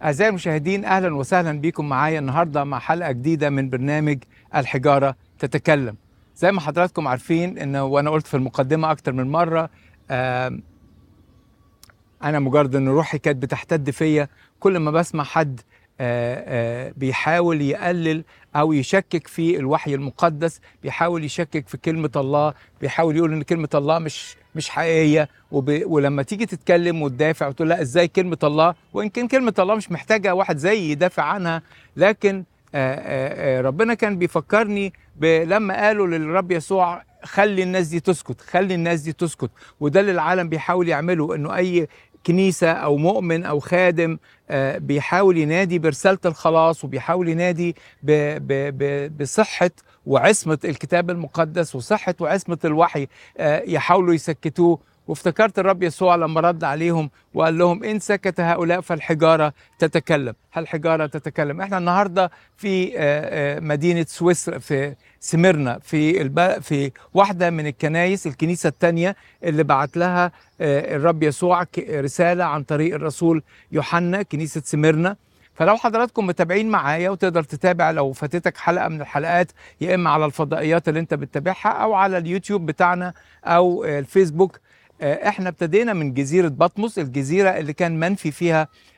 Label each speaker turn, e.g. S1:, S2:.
S1: أعزائي المشاهدين أهلا وسهلا بكم معايا النهاردة مع حلقة جديدة من برنامج الحجارة تتكلم زي ما حضراتكم عارفين إن وأنا قلت في المقدمة أكتر من مرة آم، أنا مجرد إن روحي كانت بتحتد فيا كل ما بسمع حد آه، آه، بيحاول يقلل أو يشكك في الوحي المقدس بيحاول يشكك في كلمة الله بيحاول يقول إن كلمة الله مش مش حقيقية وب... ولما تيجي تتكلم وتدافع وتقول لا ازاي كلمة الله وان كان كلمة الله مش محتاجة واحد زيي يدافع عنها لكن آآ آآ ربنا كان بيفكرني ب... لما قالوا للرب يسوع خلي الناس دي تسكت خلي الناس دي تسكت وده اللي العالم بيحاول يعمله انه اي كنيسة او مؤمن او خادم آه، بيحاول ينادي برسالة الخلاص وبيحاول ينادي ب... ب... ب... بصحة وعصمة الكتاب المقدس وصحة وعصمة الوحي آه، يحاولوا يسكتوه وافتكرت الرب يسوع لما رد عليهم وقال لهم ان سكت هؤلاء فالحجاره تتكلم، الحجاره تتكلم، احنا النهارده في آه، آه، مدينه سويسرا في سميرنا في الب... في واحده من الكنايس الكنيسه الثانيه اللي بعت لها آه، الرب يسوع ك- رساله عن طريق الرسول يوحنا كنيسه سميرنا فلو حضراتكم متابعين معايا وتقدر تتابع لو فاتتك حلقه من الحلقات يا اما على الفضائيات اللي انت بتتابعها او على اليوتيوب بتاعنا او آه، الفيسبوك آه، احنا ابتدينا من جزيره بطمس الجزيره اللي كان منفي فيها